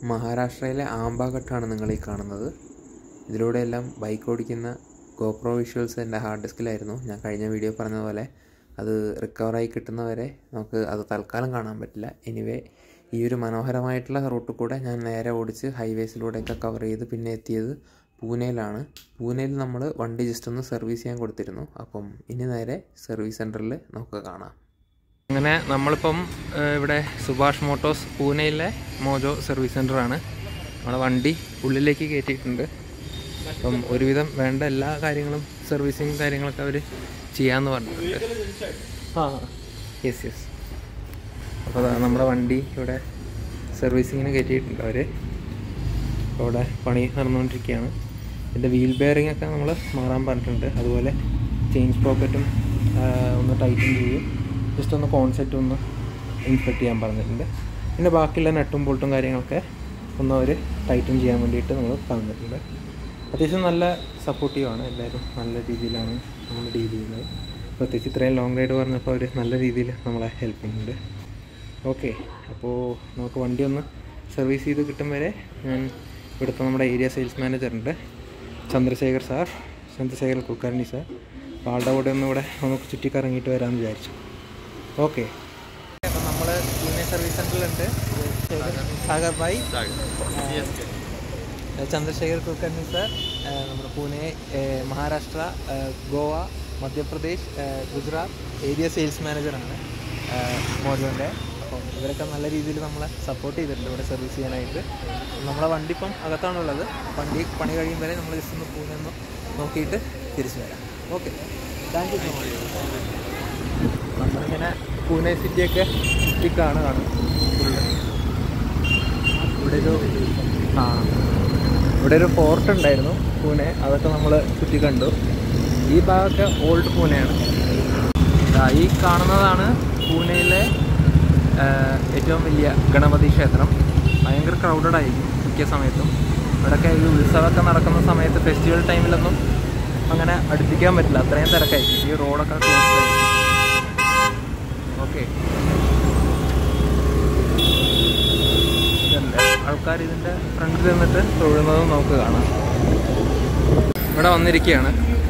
മഹാരാഷ്ട്രയിലെ ആംബാഘട്ടാണ് നിങ്ങൾ ഈ കാണുന്നത് ഇതിലൂടെയെല്ലാം ബൈക്ക് ഓടിക്കുന്ന ഗോപ്രോ വിഷ്വൽസ് എൻ്റെ ഹാർഡ് ഡിസ്കിലായിരുന്നു ഞാൻ കഴിഞ്ഞ വീഡിയോ പറഞ്ഞതുപോലെ അത് റിക്കവറായി കിട്ടുന്നവരെ നമുക്ക് അത് തൽക്കാലം കാണാൻ പറ്റില്ല എനിവേ ഈ ഒരു മനോഹരമായിട്ടുള്ള റൂട്ടിൽ കൂടെ ഞാൻ നേരെ ഓടിച്ച് ഹൈവേസിലൂടെയൊക്കെ കവർ ചെയ്ത് പിന്നെ എത്തിയത് പൂനെയിലാണ് പൂനെയിൽ നമ്മൾ വണ്ടി ജസ്റ്റ് ഒന്ന് സർവീസ് ചെയ്യാൻ കൊടുത്തിരുന്നു അപ്പം ഇനി നേരെ സർവീസ് സെൻറ്ററിൽ നമുക്ക് കാണാം അങ്ങനെ നമ്മളിപ്പം ഏഹ്, ഇവിടെ സുഭാഷ് മോട്ടോഴ്സ് പൂനെയിലെ മോജോ സർവീസ് സെൻ്ററാണ് നമ്മുടെ വണ്ടി ഉള്ളിലേക്ക് കയറ്റിയിട്ടുണ്ട് അപ്പം ഒരുവിധം വേണ്ട എല്ലാ കാര്യങ്ങളും സർവീസിങ് കാര്യങ്ങളൊക്കെ അവർ ചെയ്യാമെന്ന് പറഞ്ഞിട്ടുണ്ട് ആ യെസ് യെസ് അപ്പോൾ അതാ നമ്മുടെ വണ്ടി ഇവിടെ സർവീസിങ്ങിന് കയറ്റിയിട്ടുണ്ട് അവർ അപ്പോൾ ഇവിടെ പണി നടന്നുകൊണ്ടിരിക്കുകയാണ് ഇതിൻ്റെ വീൽ ബെയറിംഗ് ഒക്കെ നമ്മൾ മാറാൻ പറഞ്ഞിട്ടുണ്ട് അതുപോലെ ചേഞ്ച് പോക്കറ്റും ഒന്ന് ടൈറ്റൻ ചെയ്യും ജസ്റ്റ് ഒന്ന് കോൺസെപ്റ്റ് ഒന്ന് ഇൻസ്പെക്ട് ചെയ്യാൻ പറഞ്ഞിട്ടുണ്ട് പിന്നെ ബാക്കിയുള്ള നട്ടും ബോൾട്ടും കാര്യങ്ങളൊക്കെ ഒന്ന് അവർ ടൈറ്റൻ ചെയ്യാൻ വേണ്ടിയിട്ട് നമ്മൾ പറഞ്ഞിട്ടുണ്ട് അത്യാവശ്യം നല്ല സപ്പോർട്ടീവാണ് എല്ലാവരും നല്ല രീതിയിലാണ് നമ്മൾ ഡീൽ ചെയ്യുന്നത് പ്രത്യേകിച്ച് ഇത്രയും ലോങ് റൈഡ് പറഞ്ഞപ്പോൾ അവർ നല്ല രീതിയിൽ നമ്മളെ ഹെൽപ്പ് ചെയ്യുന്നുണ്ട് ഓക്കെ അപ്പോൾ നമുക്ക് വണ്ടി ഒന്ന് സർവീസ് ചെയ്ത് കിട്ടും വരെ ഞാൻ ഇവിടുത്തെ നമ്മുടെ ഏരിയ സെയിൽസ് മാനേജറുണ്ട് ചന്ദ്രശേഖർ സാർ ചന്ദ്രശേഖർ കുൽക്കർണി സാർ അപ്പോൾ ആളുടെ കൂടെ ഒന്ന് ഇവിടെ നമുക്ക് ചുറ്റിക്കറങ്ങിയിട്ട് വരാമെന്ന് വിചാരിച്ചു ഓക്കെ അപ്പം നമ്മൾ പൂനെ സർവീസ് സെൻറ്ററിലുണ്ട് സാഗർ ഭായ് ചന്ദ്രശേഖർ കുൽക്കർണി സാർ നമ്മുടെ പൂനെ ഏഹ്, മഹാരാഷ്ട്ര ഏഹ്, ഗോവ മധ്യപ്രദേശ് ഏഹ്, ഗുജറാത്ത് ഏരിയ സെയിൽസ് മാനേജറാണ് മോജോൻ്റെ അപ്പം ഇവരൊക്കെ നല്ല രീതിയിൽ നമ്മളെ സപ്പോർട്ട് ചെയ്തിട്ടുണ്ട് ഇവിടെ സർവീസ് ചെയ്യാനായിട്ട് നമ്മളെ വണ്ടി ഇപ്പം അകത്താണുള്ളത് വണ്ടി പണി കഴിയും വരെ നമ്മൾ ജസ്റ്റ് ഒന്ന് പൂനെ ഒന്ന് നോക്കിയിട്ട് തിരിച്ചു വരാം okay thank you so much നമ്മളിങ്ങനെ പൂനെ സിറ്റിയൊക്കെ ചുറ്റിക്കാണ് കാണുന്നത് ഫുള്ള് ഇവിടെ ഒരു ആ ഇവിടെ ഒരു ഫോർട്ട് ഉണ്ടായിരുന്നു പൂനെ അതൊക്കെ നമ്മൾ ചുറ്റി കണ്ടു ഈ ഭാഗമൊക്കെ ഓൾഡ് പൂനെയാണ് ദാ ഈ കാണുന്നതാണ് പൂനെയിലെ ആ, ഏറ്റവും വലിയ ഗണപതി ക്ഷേത്രം ഭയങ്കര ക്രൗഡഡ് ആയിരിക്കും മിക്ക സമയത്തും ഇവിടെയൊക്കെ ഈ ഉത്സവമൊക്കെ നടക്കുന്ന സമയത്ത് ഫെസ്റ്റിവൽ ടൈമിലൊന്നും അങ്ങനെ അടുപ്പിക്കാൻ പറ്റില്ല അത്രയും തിരക്കായിരിക്കും ഈ റോഡൊക്കെ ക്ലോസ് ആയിരിക്കും ഓക്കെ ഇതല്ലേ ആൾക്കാർ ഇതിൻ്റെ ഫ്രണ്ടിൽ നിന്നിട്ട് തൊഴുന്നത് നമുക്ക് കാണാം ഇവിടെ വന്നിരിക്കുകയാണ്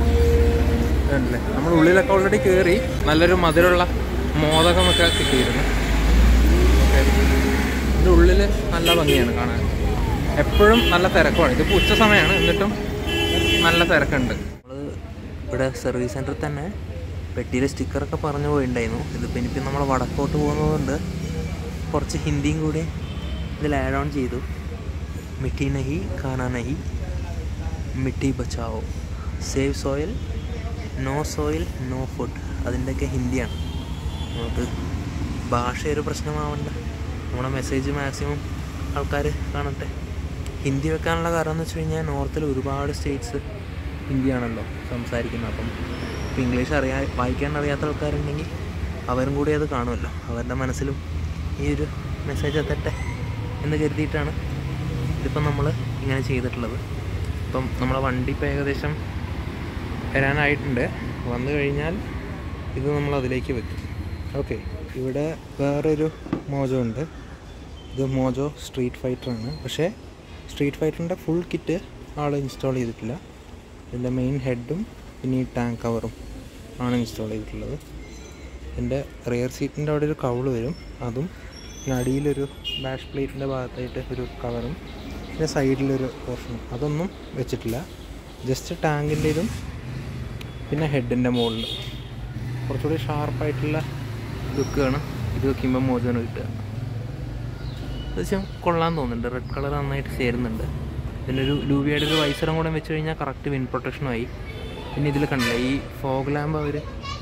ഇതല്ലേ നമ്മൾ ഉള്ളിലൊക്കെ ഓൾറെഡി കയറി നല്ലൊരു മധുരമുള്ള മോദകമൊക്കെ കിട്ടിയിരുന്നു ഓക്കെ ഇതിൻ്റെ ഉള്ളിൽ നല്ല ഭംഗിയാണ് കാണാൻ എപ്പോഴും നല്ല തിരക്കുമാണ് ഇതിപ്പോൾ ഉച്ച സമയമാണ് എന്നിട്ടും നല്ല തിരക്കുണ്ട് നമ്മൾ ഇവിടെ സർവീസ് സെൻറ്ററിൽ തന്നെ പെട്ടിയിൽ സ്റ്റിക്കറൊക്കെ പറഞ്ഞു പോയിട്ടുണ്ടായിരുന്നു ഇതിപ്പോൾ ഇനിയിപ്പോൾ നമ്മൾ വടക്കോട്ട് പോകുന്നതുകൊണ്ട് കുറച്ച് ഹിന്ദിയും കൂടി ഇതിൽ ആഡ് ഓൺ ചെയ്തു മിട്ടി നഹി ഖാന നഹി മിട്ടി ബച്ചാവോ save soil no soil no food അതിൻ്റെയൊക്കെ ഹിന്ദിയാണ് നമുക്ക് ഭാഷ ഒരു പ്രശ്നമാവണ്ട നമ്മുടെ മെസ്സേജ് മാക്സിമം ആൾക്കാർ കാണട്ടെ ഹിന്ദി വെക്കാനുള്ള കാരണം എന്ന് വെച്ച് കഴിഞ്ഞാൽ നോർത്തിൽ ഒരുപാട് സ്റ്റേറ്റ്സ് ഹിന്ദിയാണല്ലോ സംസാരിക്കുന്നത് അപ്പം ഇപ്പം ഇംഗ്ലീഷ് അറിയാ വായിക്കാൻ അറിയാത്ത ആൾക്കാരുണ്ടെങ്കിൽ അവരും കൂടി അത് കാണുമല്ലോ അവരുടെ മനസ്സിലും ഈ ഒരു മെസ്സേജ് എത്തട്ടെ എന്ന് കരുതിയിട്ടാണ് ഇതിപ്പം നമ്മൾ ഇങ്ങനെ ചെയ്തിട്ടുള്ളത് ഇപ്പം നമ്മളെ വണ്ടി ഇപ്പം ഏകദേശം വരാനായിട്ടുണ്ട് വന്നു കഴിഞ്ഞാൽ ഇത് നമ്മൾ അതിലേക്ക് വെക്കും ഓക്കെ ഇവിടെ വേറൊരു മോജോ ഉണ്ട് ഇത് മോജോ സ്ട്രീറ്റ് ഫൈറ്ററാണ് പക്ഷേ സ്ട്രീറ്റ് ഫൈറ്ററിൻ്റെ ഫുൾ കിറ്റ് ആൾ ഇൻസ്റ്റാൾ ചെയ്തിട്ടില്ല ഇതിൻ്റെ മെയിൻ ഹെഡും പിന്നെ ഈ ടാങ്ക് കവറും ആണ് ഇൻസ്റ്റാൾ ചെയ്തിട്ടുള്ളത് എൻ്റെ റിയർ സീറ്റിൻ്റെ അവിടെ ഒരു കവള് വരും അതും പിന്നെ അടിയിലൊരു ബാഷ് പ്ലേറ്റിൻ്റെ ഭാഗത്തായിട്ട് ഒരു കവറും പിന്നെ സൈഡിലൊരു പോർഷനും അതൊന്നും വെച്ചിട്ടില്ല ജസ്റ്റ് ടാങ്കിൻ്റെ ഇതും പിന്നെ ഹെഡിൻ്റെ മുകളിൽ കുറച്ചുകൂടി ഷാർപ്പായിട്ടുള്ള ലുക്കാണ് ഇത് വെക്കുമ്പോൾ മോചനം കിട്ടുക അത്യാവശ്യം കൊള്ളാൻ തോന്നുന്നുണ്ട് റെഡ് കളർ നന്നായിട്ട് ചേരുന്നുണ്ട് പിന്നെ ഒരു ലൂവിയുടെ ഒരു വൈസറും കൂടെ വെച്ച് കഴിഞ്ഞാൽ കറക്റ്റ് വിൻ പ്രൊട്ടക്ഷനുമായി പിന്നെ ഇതിൽ കണ്ടില്ല ഈ ഫോഗ് ലാമ്പ് അവർ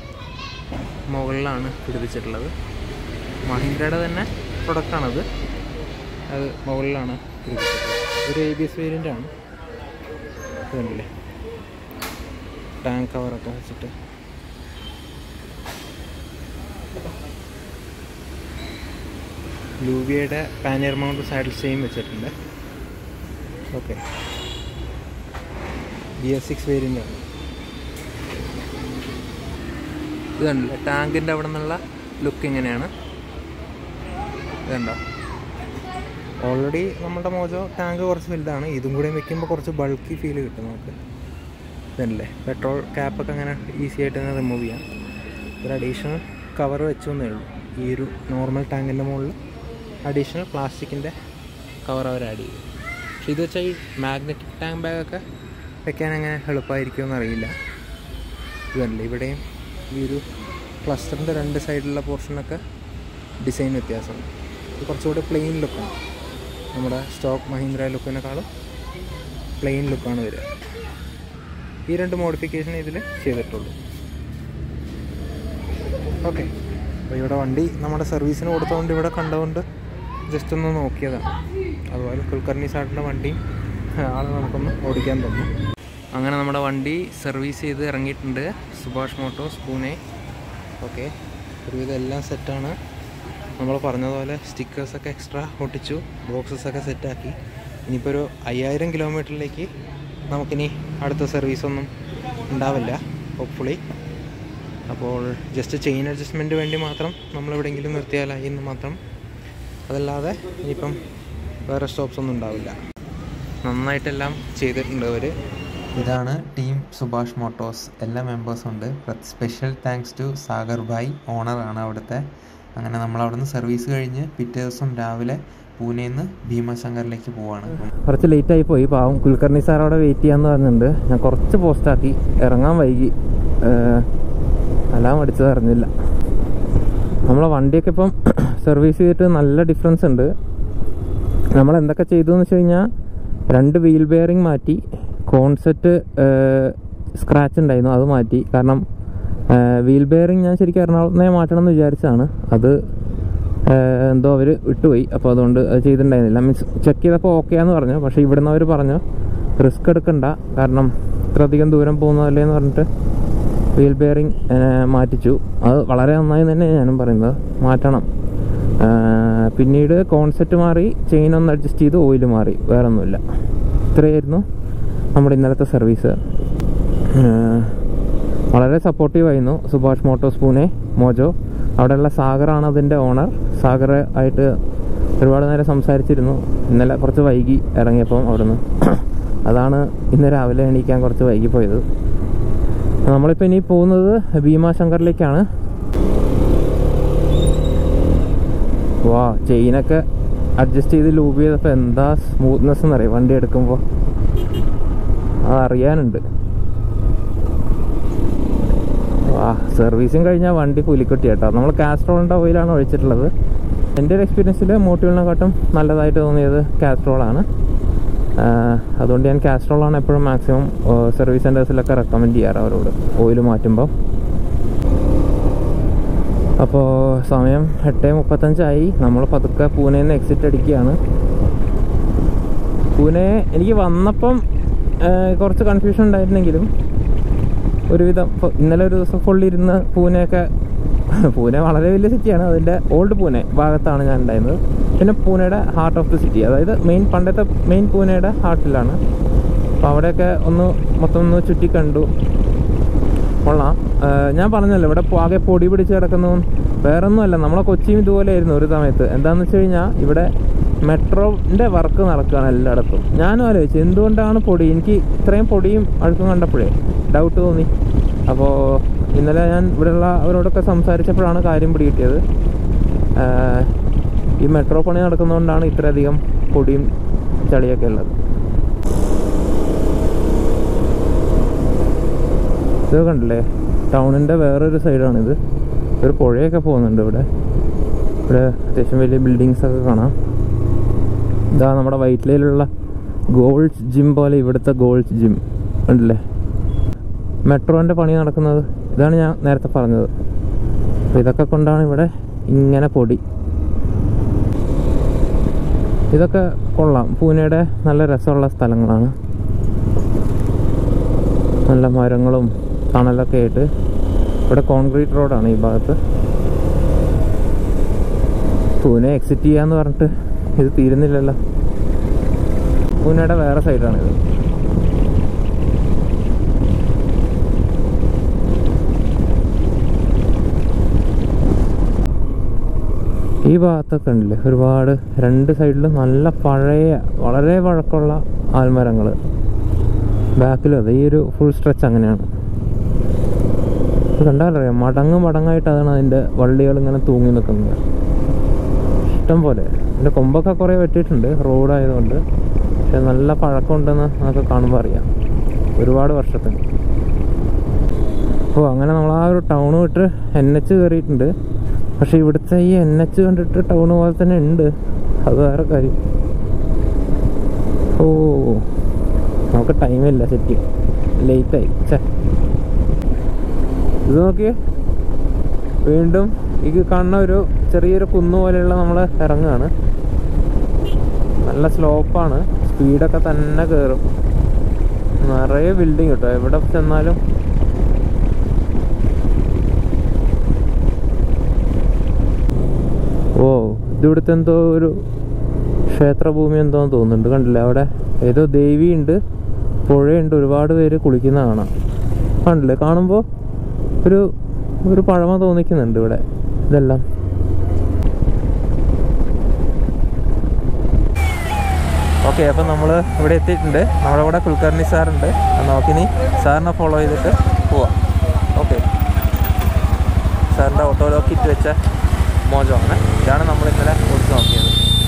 മുകളിലാണ് പിടിപ്പിച്ചിട്ടുള്ളത് മഹീന്ദ്രയുടെ തന്നെ പ്രൊഡക്റ്റാണത് അത് മുകളിലാണ് പിടിപ്പിച്ചിട്ടുള്ളത് ഒരു എ ബി എസ് വേരിയൻ്റ് ആണ് ഇത് കണ്ടില്ലേ ടാങ്ക് കവറൊക്കെ വെച്ചിട്ട് ലൂവിയയുടെ പാനിയർ മൗണ്ട് സൈഡിൽ സെയിം വെച്ചിട്ടുണ്ട് okay B S six variant ആണ് ഇത് കണ്ടില്ലേ ടാങ്കിൻ്റെ അവിടെ നിന്നുള്ള ലുക്ക് ഇങ്ങനെയാണ് ഇതുണ്ടോ ഓൾറെഡി നമ്മുടെ മോജോ ടാങ്ക് കുറച്ച് വലുതാണ് ഇതും കൂടെ വെക്കുമ്പോൾ കുറച്ച് ബൾക്കി ഫീൽ കിട്ടും നമുക്ക് ഇതല്ലേ പെട്രോൾ ക്യാപ്പൊക്കെ അങ്ങനെ ഈസി ആയിട്ട് തന്നെ റിമൂവ് ചെയ്യാം ഒരു അഡീഷണൽ കവർ വെച്ചു എന്നേ ഉള്ളൂ ഈ ഒരു നോർമൽ ടാങ്കിൻ്റെ മുകളിൽ അഡീഷണൽ പ്ലാസ്റ്റിക്കിൻ്റെ കവർ അവർ ആഡ് ചെയ്യും പക്ഷെ ഇത് വെച്ചാൽ ഈ മാഗ്നറ്റിക് ടാങ്ക് ബാഗൊക്കെ വെക്കാൻ അങ്ങനെ എളുപ്പമായിരിക്കുമെന്ന് അറിയില്ല ഇതല്ലേ ഇവിടെയും ഈ ഒരു ക്ലസ്റ്ററിൻ്റെ രണ്ട് സൈഡിലുള്ള പോർഷനൊക്കെ ഡിസൈൻ വ്യത്യാസമുണ്ട് ഇത് കുറച്ചുകൂടി പ്ലെയിൻ ലുക്കാണ് നമ്മുടെ സ്റ്റോക്ക് മഹീന്ദ്ര ലുക്കിനെക്കാളും പ്ലെയിൻ ലുക്കാണ് വരിക ഈ രണ്ട് മോഡിഫിക്കേഷൻ ഇതിൽ ചെയ്തിട്ടുള്ളൂ ഓക്കെ അപ്പോൾ ഇവിടെ വണ്ടി നമ്മുടെ സർവീസിന് കൊടുത്തതുകൊണ്ട് ഇവിടെ കണ്ടുകൊണ്ട് ജസ്റ്റ് ഒന്ന് നോക്കിയതാണ് അതുപോലെ കുൽക്കർണി സാറിൻ്റെ വണ്ടിയും ആൾ നമുക്കൊന്ന് ഓടിക്കാൻ തന്നു അങ്ങനെ നമ്മുടെ വണ്ടി സർവീസ് ചെയ്ത് ഇറങ്ങിയിട്ടുണ്ട് സുഭാഷ് മോട്ടോഴ്സ് പൂനെ ഓക്കെ ഒരുവിധം എല്ലാം സെറ്റാണ് നമ്മൾ പറഞ്ഞതുപോലെ സ്റ്റിക്കേഴ്സൊക്കെ എക്സ്ട്രാ ഒട്ടിച്ചു ബോക്സസൊക്കെ സെറ്റാക്കി ഇനിയിപ്പോൾ ഒരു അയ്യായിരം കിലോമീറ്ററിലേക്ക് നമുക്കിനി അടുത്ത സർവീസൊന്നും ഉണ്ടാവില്ല ഹോപ്പ്ഫുള്ളി അപ്പോൾ ജസ്റ്റ് ചെയിൻ അഡ്ജസ്റ്റ്മെൻറ്റ് വേണ്ടി മാത്രം നമ്മൾ എവിടെയെങ്കിലും നിർത്തിയാലായി എന്ന് മാത്രം അതല്ലാതെ ഇനിയിപ്പം വേറെ സ്റ്റോപ്സ് ഒന്നും ഉണ്ടാവില്ല നന്നായിട്ടെല്ലാം ചെയ്തിട്ടുണ്ട് അവർ ഇതാണ് ടീം സുഭാഷ് മോട്ടോഴ്സ് എല്ലാ മെമ്പേഴ്സും ഉണ്ട് special thanks to Sagar bhai ഓണറാണ് അവിടുത്തെ അങ്ങനെ നമ്മൾ അവിടുന്ന് സർവീസ് കഴിഞ്ഞ് പിറ്റേ ദിവസം രാവിലെ പൂനെയിൽ നിന്ന് ഭീമാശങ്കറിലേക്ക് പോവാണ് കുറച്ച് ലേറ്റായി പോയി പാവം കുൽക്കർണി സാർ അവിടെ വെയിറ്റ് ചെയ്യാന്ന് പറഞ്ഞിട്ടുണ്ട് ഞാൻ കുറച്ച് പോസ്റ്റാക്കി ഇറങ്ങാൻ വൈകി അലാം അടിച്ചത് അറിഞ്ഞില്ല നമ്മളെ വണ്ടിയൊക്കെ ഇപ്പം സർവീസ് ചെയ്തിട്ട് നല്ല ഡിഫറൻസ് ഉണ്ട് നമ്മൾ എന്തൊക്കെ ചെയ്തു എന്ന് വെച്ച് കഴിഞ്ഞാൽ രണ്ട് വീൽ ബെയറിംഗ് മാറ്റി കോൺസെറ്റ് സ്ക്രാച്ച് ഉണ്ടായിരുന്നു അത് മാറ്റി കാരണം വീൽ ബെയറിംഗ് ഞാൻ ശരിക്കും എറണാകുളത്ത് നിന്ന് മാറ്റണം എന്ന് വിചാരിച്ചതാണ് അത് ഏഹ് എന്തോ അവർ വിട്ടുപോയി അപ്പോൾ അതുകൊണ്ട് അത് ചെയ്തിട്ടുണ്ടായിരുന്നില്ല മീൻസ് ചെക്ക് ചെയ്തപ്പോൾ ഓക്കെ ആന്ന് പറഞ്ഞു പക്ഷേ ഇവിടുന്ന് അവർ പറഞ്ഞു റിസ്ക് എടുക്കണ്ട കാരണം ഇത്രയധികം ദൂരം പോകുന്നതല്ലേ എന്ന് പറഞ്ഞിട്ട് വീൽ ബെയറിംഗ് മാറ്റിച്ചു അത് വളരെ നന്നായി തന്നെ ഞാനും പറയുന്നത് മാറ്റണം ഏഹ് പിന്നീട് കോൺസെപ്റ്റ് മാറി ചെയിൻ ഒന്ന് അഡ്ജസ്റ്റ് ചെയ്ത് ഓയിൽ മാറി വേറെ ഒന്നുമില്ല ഇത്രയായിരുന്നു നമ്മുടെ ഇന്നലത്തെ സർവീസ് ഏഹ് വളരെ സപ്പോർട്ടീവ് ആയിരുന്നു സുഭാഷ് മോട്ടോഴ്സ് പൂനെ മോജോ അവിടെയുള്ള സാഗറാണ് അതിൻ്റെ ഓണർ സാഗർ ആയിട്ട് ഒരുപാട് നേരം സംസാരിച്ചിരുന്നു ഇന്നലെ കുറച്ച് വൈകി ഇറങ്ങിയപ്പം അവിടുന്ന് അതാണ് ഇന്ന് രാവിലെ എണീക്കാൻ കുറച്ച് വൈകി പോയത് നമ്മളിപ്പോൾ ഇനി പോകുന്നത് ഭീമാശങ്കറിലേക്കാണ് വാ ചെയിനൊക്കെ അഡ്ജസ്റ്റ് ചെയ്ത് ലൂബ് ചെയ്തപ്പോൾ എന്താ സ്മൂത്ത്നെസ് എന്നറിയാം വണ്ടി എടുക്കുമ്പോൾ അത് അറിയാനുണ്ട് ആ സർവീസിങ് കഴിഞ്ഞാൽ വണ്ടി പുലിക്കുട്ടി കേട്ടോ നമ്മൾ കാസ്ട്രോളിൻ്റെ ഓയിലാണ് ഒഴിച്ചിട്ടുള്ളത് എൻ്റെ ഒരു എക്സ്പീരിയൻസിൽ മോട്ടീവിനെക്കാട്ടും നല്ലതായിട്ട് തോന്നിയത് കാസ്ട്രോളാണ് അതുകൊണ്ട് ഞാൻ കാസ്ട്രോളാണ് എപ്പോഴും മാക്സിമം സർവീസ് സെൻറ്റേഴ്സിലൊക്കെ റെക്കമെൻഡ് ചെയ്യാറ് അവരോട് ഓയിൽ മാറ്റുമ്പോൾ അപ്പോൾ സമയം എട്ട് മുപ്പത്തഞ്ചായി നമ്മൾ പതുക്കെ പൂനെയിൽ നിന്ന് എക്സിറ്റ് അടിക്കുകയാണ് പൂനെ എനിക്ക് വന്നപ്പം ആ, കുറച്ച് കൺഫ്യൂഷൻ ഉണ്ടായിരുന്നെങ്കിലും ഒരുവിധം ഇപ്പൊ ഇന്നലെ ഒരു ദിവസം ഫുള്ളി ഇരുന്ന് പൂനെയൊക്കെ പൂനെ വളരെ വലിയ സിറ്റിയാണ് അതിൻ്റെ ഓൾഡ് പൂനെ ഭാഗത്താണ് ഞാൻ ഉണ്ടായിരുന്നത് പിന്നെ പൂനെയുടെ ഹാർട്ട് ഓഫ് ദി സിറ്റി അതായത് മെയിൻ പണ്ടത്തെ മെയിൻ പൂനെയുടെ ഹാർട്ടിലാണ് അപ്പോൾ അവിടെയൊക്കെ ഒന്ന് മൊത്തം ഒന്ന് ചുറ്റി കണ്ടു കൊള്ളാം ആ, ഞാൻ പറഞ്ഞല്ലോ ഇവിടെ പൊ- ആകെ പൊടി പിടിച്ച് കിടക്കുന്നതും വേറൊന്നുമല്ല നമ്മളെ കൊച്ചിയും ഇതുപോലെയായിരുന്നു ഒരു സമയത്ത് എന്താണെന്ന് വെച്ച് കഴിഞ്ഞാൽ ഇവിടെ മെട്രോൻ്റെ വർക്ക് നടക്കുകയാണ് എല്ലായിടത്തും ഞാനും ആലോചിച്ചു എന്തുകൊണ്ടാണ് പൊടി എനിക്ക് ഇത്രയും പൊടിയും അഴുക്കും കണ്ടപ്പോഴേ ഡൗട്ട് തോന്നി അപ്പോൾ ഇന്നലെ ഞാൻ ഇവിടെയുള്ള അവരോടൊക്കെ സംസാരിച്ചപ്പോഴാണ് കാര്യം പിടികിട്ടിയത് ആ, ഈ മെട്രോ പണി നടക്കുന്നതുകൊണ്ടാണ് ഇത്രയധികം പൊടിയും ചളിയൊക്കെ ഉള്ളത് ഇത് കണ്ടില്ലേ ടൗണിൻ്റെ വേറൊരു സൈഡാണിത് ഒരു പുഴയൊക്കെ പോകുന്നുണ്ട് ഇവിടെ ഇവിടെ അത്യാവശ്യം വലിയ ബിൽഡിങ്സ് ഒക്കെ കാണാം ഇതാ നമ്മുടെ വൈറ്റ്ലയിലുള്ള ഗോൾഡ് ജിം പോലെ ഇവിടുത്തെ ഗോൾഡ് ജിം ഉണ്ടല്ലേ മെട്രോൻ്റെ പണി നടക്കുന്നത് ഇതാണ് ഞാൻ നേരത്തെ പറഞ്ഞത് അപ്പോൾ ഇതൊക്കെ കൊണ്ടാണ് ഇവിടെ ഇങ്ങനെ പൊടി ഇതൊക്കെ കൊള്ളാം പൂനെയുടെ നല്ല രസമുള്ള സ്ഥലങ്ങളാണ് നല്ല മരങ്ങളും തണലൊക്കെ ആയിട്ട് ഇവിടെ കോൺക്രീറ്റ് റോഡാണ് ഈ ഭാഗത്ത് പൂനെ എക്സിറ്റ് ചെയ്യാന്ന് പറഞ്ഞിട്ട് ഇത് തീരുന്നില്ലല്ലോ പൂനെയുടെ വേറെ സൈഡാണിത് ഈ ഭാഗത്തൊക്കെ ഉണ്ടല്ലേ ഒരുപാട് രണ്ട് സൈഡിലും നല്ല പഴയ വളരെ പഴക്കമുള്ള ആൽമരങ്ങൾ ബാക്കിലും അതെ ഈ ഒരു ഫുൾ സ്ട്രെച്ച് അങ്ങനെയാണ് ഇത് കണ്ടാലറിയാം മടങ്ങ് മടങ്ങായിട്ട് അതാണ് അതിൻ്റെ വള്ളികൾ ഇങ്ങനെ തൂങ്ങി നിൽക്കുന്നത് ഇഷ്ടം പോലെ അതിൻ്റെ കൊമ്പൊക്കെ കുറേ വെട്ടിയിട്ടുണ്ട് റോഡായതുകൊണ്ട് പക്ഷെ നല്ല പഴക്കമുണ്ടെന്ന് നമുക്ക് കാണുമ്പോൾ അറിയാം ഒരുപാട് വർഷത്തിന് അപ്പോൾ അങ്ങനെ നമ്മൾ ആ ഒരു ടൗൺ വിട്ട് എൻ എച്ച് കയറിയിട്ടുണ്ട് പക്ഷെ ഇവിടുത്തെ ഈ എൻ എച്ച് കണ്ടിട്ട് ടൗൺ പോലെ തന്നെ ഉണ്ട് അത് വേറെ കാര്യം ഓ നമുക്ക് ടൈമില്ല ശരിക്കും ലേറ്റായി ചേ ഇത് നോക്കിയേ വീണ്ടും ഈ കാണുന്ന ഒരു ചെറിയൊരു കുന്നു പോലെയുള്ള നമ്മൾ ഇറങ്ങുകയാണ് നല്ല സ്ലോപ്പാണ് സ്പീഡൊക്കെ തന്നെ കയറും നിറയെ ബിൽഡിങ് കിട്ടും എവിടെ ചെന്നാലും ഓ ഇതിവിടുത്തെ എന്തോ ഒരു ക്ഷേത്രഭൂമി എന്തോന്ന് തോന്നുന്നുണ്ട് കണ്ടില്ലേ അവിടെ ഏതോ ദേവിയുണ്ട് പുഴയുണ്ട് ഒരുപാട് പേര് കുളിക്കുന്ന കാണാം കണ്ടില്ലേ കാണുമ്പോൾ ഒരു ഒരു പഴമ തോന്നിക്കുന്നുണ്ട് ഇവിടെ ഇതെല്ലാം ഓക്കെ അപ്പം നമ്മൾ ഇവിടെ എത്തിയിട്ടുണ്ട് നമ്മുടെ കൂടെ കുൽക്കർണി സാറുണ്ട് അത് നമുക്കിനി സാറിനെ ഫോളോ ചെയ്തിട്ട് പോവാം ഓക്കെ സാറിൻ്റെ ഓട്ടോ ലോക്കിറ്റ് വെച്ച മോജോ ആണ് ഇതാണ് നമ്മൾ ഇന്നലെ ഓടിച്ച് നോക്കിയത്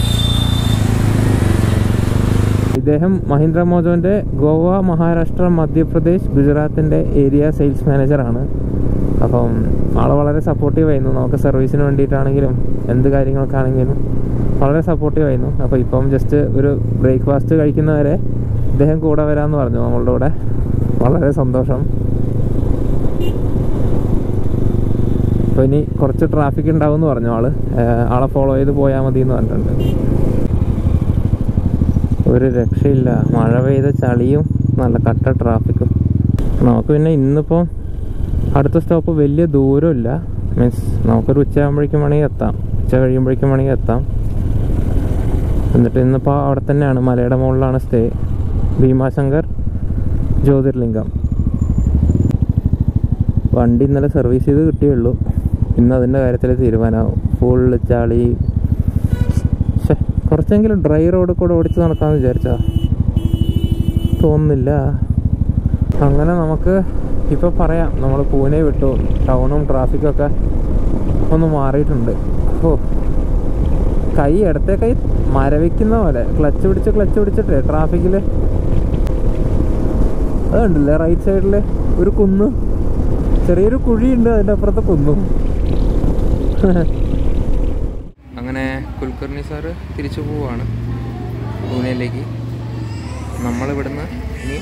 ഇദ്ദേഹം മഹീന്ദ്ര മോജോന്റെ ഗോവ മഹാരാഷ്ട്ര മധ്യപ്രദേശ് ഗുജറാത്തിൻ്റെ ഏരിയ സെയിൽസ് മാനേജറാണ് അപ്പം ആൾ വളരെ സപ്പോർട്ടീവ് ആയിരുന്നു നമുക്ക് സർവീസിന് വേണ്ടിയിട്ടാണെങ്കിലും എന്ത് കാര്യങ്ങളൊക്കെ ആണെങ്കിലും വളരെ സപ്പോർട്ടീവ് ആയിരുന്നു അപ്പോൾ ഇപ്പം ജസ്റ്റ് ഒരു ബ്രേക്ക്ഫാസ്റ്റ് കഴിക്കുന്നവരെ ഇദ്ദേഹം കൂടെ വരാമെന്ന് പറഞ്ഞു നമ്മളുടെ കൂടെ വളരെ സന്തോഷം അപ്പോൾ ഇനി കുറച്ച് ട്രാഫിക് ഉണ്ടാവും എന്ന് പറഞ്ഞു ആള് ഏഹ് ആളെ ഫോളോ ചെയ്ത് പോയാൽ മതി എന്ന് പറഞ്ഞിട്ടുണ്ട് ഒരു രക്ഷയില്ല മഴ പെയ്ത ചളിയും നല്ല കട്ട ട്രാഫിക്കും നമുക്ക് പിന്നെ ഇന്നിപ്പോൾ അടുത്ത സ്റ്റോപ്പ് വലിയ ദൂരമില്ല മീൻസ് നമുക്കൊരു ഉച്ചയാകുമ്പോഴേക്കും വേണമെങ്കിൽ എത്താം ഉച്ച കഴിയുമ്പോഴേക്കും വേണമെങ്കിൽ എത്താം എന്നിട്ട് ഇന്നിപ്പോൾ അവിടെ തന്നെയാണ് മലയുടെ മുകളിലാണ് സ്റ്റേ ഭീമാശങ്കർ ജ്യോതിർലിംഗം വണ്ടി ഇന്നലെ സർവീസ് ചെയ്ത് കിട്ടിയുള്ളൂ ഇന്ന് അതിൻ്റെ കാര്യത്തിൽ തീരുമാനമാവും ഫുള്ള് ചളി ശ്ശെ, കുറച്ചെങ്കിലും ഡ്രൈ റോഡ് കൂടെ ഓടിച്ച് നടക്കാമെന്ന് വിചാരിച്ചാ തോന്നുന്നില്ല അങ്ങനെ നമുക്ക് ഇപ്പോൾ പറയാം നമ്മൾ പൂനെ വിട്ടു ടൗണും ട്രാഫിക്കൊക്കെ ഒന്ന് മാറിയിട്ടുണ്ട് ഓ കൈ ഇടത്തെ കൈ മരവിക്കുന്ന പോലെ ക്ലച്ച് പിടിച്ച് ക്ലച്ച് പിടിച്ചിട്ടേ ട്രാഫിക്കിൽ അതുണ്ടല്ലേ റൈറ്റ് സൈഡിൽ ഒരു കുന്ന് ചെറിയൊരു കുഴിയുണ്ട് അതിൻ്റെ അപ്പുറത്തെ കുന്നും അങ്ങനെ കുൽക്കർണി സാറ് തിരിച്ചു പോവാണ് പൂനെയിലേക്ക് നമ്മളിവിടുന്ന് ഇനി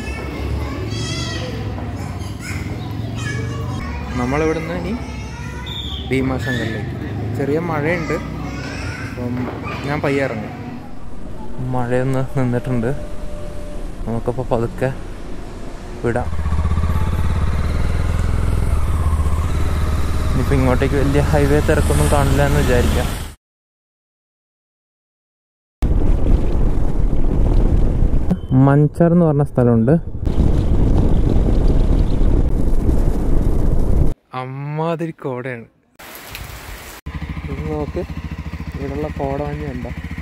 നമ്മളിവിടുന്ന് ഇനി ഭീമാശങ്കറിലേക്ക് ചെറിയ മഴയുണ്ട് അപ്പം ഞാൻ പയ്യെ ഇറങ്ങും മഴയൊന്ന് നിന്നിട്ടുണ്ട് നമുക്കപ്പോൾ പതുക്കെ വിടാം ഇനിയിപ്പോൾ ഇങ്ങോട്ടേക്ക് വലിയ ഹൈവേ തിരക്കൊന്നും കാണില്ല എന്ന് വിചാരിക്കാം മഞ്ചർ എന്ന് പറഞ്ഞ സ്ഥലമുണ്ട് അമ്മാതിരി കോടയാണ് ഇത് നോക്ക് ഇവിടെയുള്ള കോട മഞ്ഞ ഉണ്ടോ